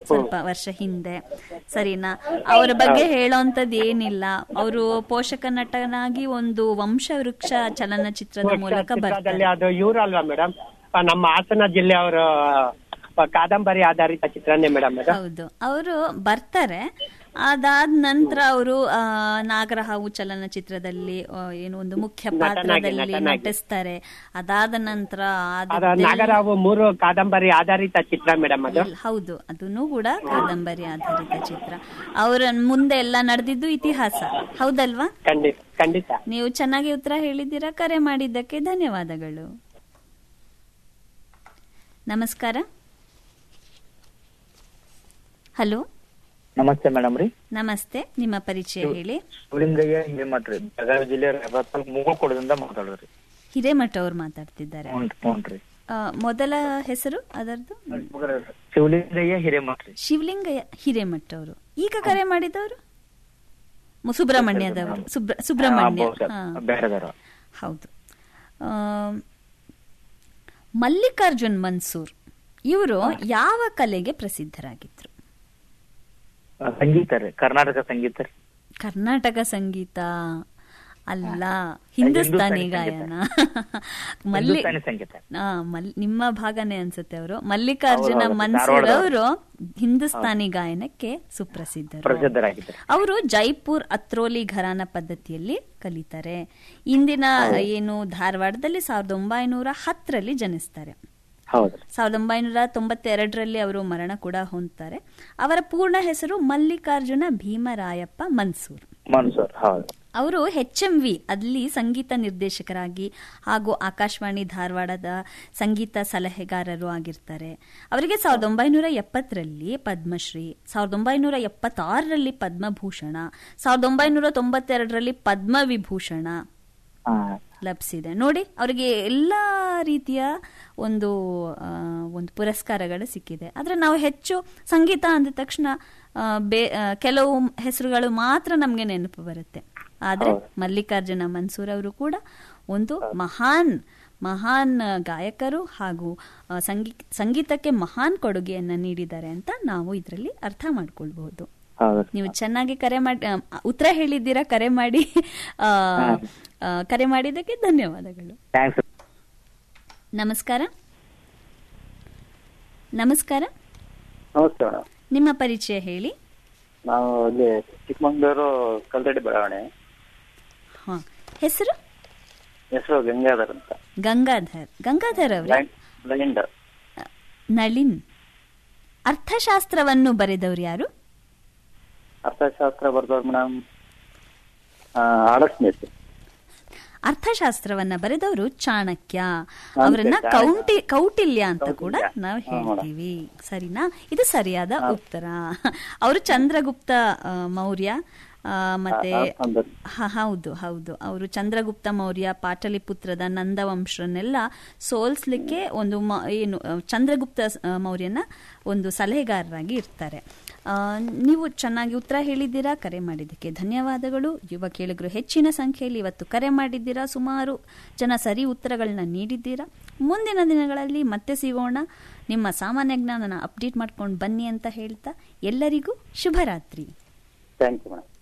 ಸ್ವಲ್ಪ ವರ್ಷ ಹಿಂದೆ ಸರಿನಾ ಅವರ ಬಗ್ಗೆ ಹೇಳೋಂಥದ್ದು ಏನಿಲ್ಲ ಅವರು ಪೋಷಕ ನಟನಾಗಿ ಒಂದು ವಂಶವೃಕ್ಷ ಚಲನಚಿತ್ರದ ಮೂಲಕ ಬರ್ತಾರೆ ಚಿತ್ರದಲ್ಲಿ ಅದು ಇವ್ರು ಅಲ್ವಾ ಮೇಡಮ್ ನಮ್ಮ ಹಾಸನ ಜಿಲ್ಲೆ ಅವರು ಕಾದಂಬರಿ ಆಧಾರಿತ ಚಿತ್ರನೇ ಮೇಡಮ್ ಅದು ಹೌದು ಅವರು ಬರ್ತಾರೆ ಅದಾದ ನಂತರ ಅವರು ನಾಗರಹಾವು ಚಲನಚಿತ್ರದಲ್ಲಿ ಆ, ಏನು ಒಂದು ಮುಖ್ಯ ಪಾತ್ರದಲ್ಲಿ ನಟನಾಗಿ. ನಟಿಸ್ತಾರೆ ಅದಾದ ನಂತರ ಅದು ಆದದ್ದೆಲ್ಲ- ನಾಗರಾವು ಮೂರು ಕಾದಂಬರಿ ಆಧಾರಿತ ಚಿತ್ರ ಮೇಡಮ್ ಅದು ಇಲ್ಲ, ಹೌದು ಅದನ್ನು ಕೂಡ ಕಾದಂಬರಿ ಆಧಾರಿತ ಚಿತ್ರ ಅವರ ಮುಂದೆ ಎಲ್ಲ ನಡೆದಿದ್ದು ಇತಿಹಾಸ ಹೌದಲ್ವಾ ಖಂಡಿತ ಖಂಡಿತ ನೀವು ಚೆನ್ನಾಗಿ ಉತ್ತರ ಹೇಳಿದ್ದೀರಾ ಕರೆ ಮಾಡಿದ್ದಕ್ಕೆ ಧನ್ಯವಾದಗಳು ನಮಸ್ಕಾರ ಹಲೋ ನಮಸ್ತೆ ಮೇಡಮ್ ರೀ ನಮಸ್ತೆ ನಿಮ್ಮ ಪರಿಚಯ ಹೇಳಿ ಶಿವಲಿಂಗಯ್ಯ ಹಿರೇಮಠ್ ರೀ ಬೆಳಗಾವಿ ಜಿಲ್ಲೆ ರೇವತ್ ತಾಲೂಕ್ ಮುಗುಳ್ಕೊಡದಿಂದ ಮಾತಾಡೋದ್ರಿ ಹಿರೇಮಠ ಅವ್ರು ಮಾತಾಡ್ತಿದ್ದಾರೆ ಹ್ಞೂ ಹ್ಞೂ ಆ, ಮೊದಲ ಹೆಸರು ಅದರದ್ದು ಶಿವಲಿಂಗಯ್ಯ ಹಿರೇಮಠ್ ರೀ ಶಿವಲಿಂಗಯ್ಯ ಹಿರೇಮಠ ಅವರು ಈಗ ಕರೆ ಮಾಡಿದವರು ಮು- ಸುಬ್ರಹ್ಮಣ್ಯದವರು ಸುಬ್ರ- ಸುಬ್ರಹ್ಮಣ್ಯ ಹಾ. ಬೇರೆದವ್ರು ಹೌದು ಆ, ಮಲ್ಲಿಕಾರ್ಜುನ್ ಮನ್ಸೂರ್ ಇವರು ಯಾವ ಕಲೆಗೆ ಪ್ರಸಿದ್ಧರಾಗಿದ್ರು ಆ, ಸಂಗೀತ ರೀ ಕರ್ನಾಟಕ ಸಂಗೀತ ರೀ ಕರ್ನಾಟಕ ಸಂಗೀತ ಅಲ್ಲ ಹಿಂದೂಸ್ತಾನಿ ಹಿಂದೂಸ್ತಾನಿ ಗಾಯನ ಮಲ್ಲಿ ಹಿಂದೂಸ್ತಾನಿ ಸಂಗೀತ ಆ, ಮಲ್- ನಿಮ್ಮ ಭಾಗನೇ ಅನ್ಸುತ್ತೆ ಅವರು ಮಲ್ಲಿಕಾರ್ಜುನ ಹೌದು, ಹೌದು, ಮನ್ಸೂರ್ ಧಾರವಾಡದವರು. ಅವರು ಹಿಂದೂಸ್ತಾನಿ ಗಾಯನಕ್ಕೆ ಸುಪ್ರಸಿದ್ಧರು ಪ್ರಸಿದ್ಧರಾಗಿದ್ದಾರೆ ಅವರು ಜೈಪುರ್ ಅತ್ರೋಲಿ ಘರಾನ ಪದ್ಧತಿಯಲ್ಲಿ ಕಲಿತಾರೆ ಇಂದಿನ ಏನು ಧಾರವಾಡದಲ್ಲಿ ಸಾವಿರದ ಒಂಬೈನೂರ ಹತ್ತರಲ್ಲಿ ಜನಿಸ್ತಾರೆ ಹೌದು ಸಾವಿರದ ಒಂಬೈನೂರ ತೊಂಬತ್ತೆರಡರಲ್ಲಿ ಅವರು ಮರಣ ಕೂಡ ಹೊಂದ್ತಾರೆ ಅವರ ಪೂರ್ಣ ಹೆಸರು ಮಲ್ಲಿಕಾರ್ಜುನ ಭೀಮರಾಯಪ್ಪ ಮನ್ಸೂರ್ ಮನ್ಸೂರ್ ಹೌದು ಅವರು ಎಚ್ ಎಂ ವಿ ಅಲ್ಲಿ ಸಂಗೀತ ನಿರ್ದೇಶಕರಾಗಿ ಹಾಗೂ ಆಕಾಶವಾಣಿ ಧಾರವಾಡದ ಸಂಗೀತ ಸಲಹೆಗಾರರು ಆಗಿರ್ತಾರೆ ಅವರಿಗೆ ಸಾವಿರದ ಒಂಬೈನೂರ ಎಪ್ಪತ್ತರಲ್ಲಿ ಪದ್ಮಶ್ರೀ ಸಾವಿರದ ಒಂಬೈನೂರ ಎಪ್ಪತ್ತಾರರಲ್ಲಿ ಪದ್ಮಭೂಷಣ ಸಾವಿರದ ಒಂಬೈನೂರ ತೊಂಬತ್ತೆರಡರಲ್ಲಿ ಪದ್ಮವಿಭೂಷಣ ಹಾ ಲಭಿಸಿದೆ ನೋಡಿ ಅವರಿಗೆ ಎಲ್ಲ ರೀತಿಯ ಒಂದು ಆ, ಒಂದು ಪುರಸ್ಕಾರಗಳು ಸಿಕ್ಕಿದೆ ಆದರೆ ನಾವು ಹೆಚ್ಚು ಸಂಗೀತ ಅಂದ ತಕ್ಷಣ ಆ, ಬೇ ಆ, ಕೆಲವು ಹೆಸರುಗಳು ಮಾತ್ರ ನಮಗೆ ನೆನಪು ಬರುತ್ತೆ ಆದರೆ ಮಲ್ಲಿಕಾರ್ಜುನ ಮನ್ಸೂರ್ ಅವರು ಕೂಡ ಒಂದು ಮಹಾನ್ ಮಹಾನ್ ಗಾಯಕರು ಹಾಗೂ ಆ, ಸಂಗೀ ಸಂಗೀತಕ್ಕೆ ಮಹಾನ್ ಕೊಡುಗೆಯನ್ನು ನೀಡಿದ್ದಾರೆ ಅಂತ ನಾವು ಇದರಲ್ಲಿ ಅರ್ಥ ಮಾಡ್ಕೊಳ್ಬಹುದು ಹೌದು ನೀವು ಚೆನ್ನಾಗಿ ಕರೆ ಮಾಡಿ ಆ, ಉತ್ತರ ಹೇಳಿದ್ದೀರಾ ಕರೆ ಮಾಡಿ ಆ, ಆ, ಕರೆ ಮಾಡಿದ್ದಕ್ಕೆ ಧನ್ಯವಾದಗಳು ಥ್ಯಾಂಕ್ಸ್ ನಮಸ್ಕಾರ ನಮಸ್ಕಾರ ನಮಸ್ತೆ ಮೇಡಮ್ ನಿಮ್ಮ ಪರಿಚಯ ಹೇಳಿ ನಾವು ಇಲ್ಲಿ ಚಿಕ್ಕಮಂಗ್ಳೂರು ಕಲ್ದಡಿ ಬಡಾವಣೆ ಹಾ ಹೆಸರು ಹೆಸರು ಗಂಗಾಧರ್ ಅಂತ ಗಂಗಾಧರ್ ಗಂಗಾಧರ್ ಅವರೇ ಬ್ಲೈಂಡ್ ಬ್ಲೈಂಡ್ ನಳಿನ್ ಅರ್ಥಶಾಸ್ತ್ರವನ್ನು ಬರೆದವರು ಯಾರು ಅರ್ಥಶಾಸ್ತ್ರ ಬರ್ದವ್ರು ಮೇಡಮ್ ಆಡಸ್ಮಿತ್ ಅರ್ಥಶಾಸ್ತ್ರವನ್ನ ಬರೆದವರು ಚಾಣಕ್ಯ ಚಾಣಕ್ಯ, ಅವರನ್ನ ಚಾಣಕ್ಯ. ಕೌಂಟಿ ಕೌಟಿಲ್ಯ ಅಂತ ಕೂಡ ಕೌಟಿಲ್ಯ. ನಾವು ಹಾ, ಮೇಡಮ್. ಹೇಳ್ತೀವಿ ಸರಿನಾ ಇದು ಸರಿಯಾದ ಉತ್ತರ ಅವರು ಚಂದ್ರಗುಪ್ತ ಆ, ಮೌರ್ಯ ಆ, ಮತ್ತೆ ಆ, ಆ, ಒಂದು- ಹ- ಹೌದು ಹೌದು ಅವರು ಚಂದ್ರಗುಪ್ತ ಮೌರ್ಯ ಪಾಟಲಿಪುತ್ರದ ನಂದವಂಶರನ್ನೆಲ್ಲ ಸೋಲ್ಸ್ಲಿಕ್ಕೆ ಒಂದು ಮ- ಏನು ಆ, ಚಂದ್ರಗುಪ್ತ ಸ- ಆ, ಮೌರ್ಯನ ಒಂದು ಸಲಹೆಗಾರರಾಗಿ ಇರ್ತಾರೆ ಆ, ನೀವು ಚೆನ್ನಾಗಿ ಉತ್ತರ ಹೇಳಿದ್ದೀರಾ ಕರೆ ಮಾಡಿದ್ದಕ್ಕೆ ಧನ್ಯವಾದಗಳು ಯುವ ಕೇಳಿಗರು ಹೆಚ್ಚಿನ ಸಂಖ್ಯೆಯಲ್ಲಿ ಇವತ್ತು ಕರೆ ಮಾಡಿದ್ದೀರಾ ಸುಮಾರು ಜನ ಸರಿ ಉತ್ತರಗಳನ್ನ ನೀಡಿದ್ದೀರಾ ಮುಂದಿನ ದಿನಗಳಲ್ಲಿ ಮತ್ತೆ ಸಿಗೋಣ ನಿಮ್ಮ ಸಾಮಾನ್ಯ ಜ್ಞಾನನ ಅಪ್ಡೇಟ್ ಮಾಡ್ಕೊಂಡು ಬನ್ನಿ ಅಂತ ಹೇಳ್ತಾ ಎಲ್ಲರಿಗೂ ಶುಭರಾತ್ರಿ ಥ್ಯಾಂಕ್ ಯು ಮೇಡಮ್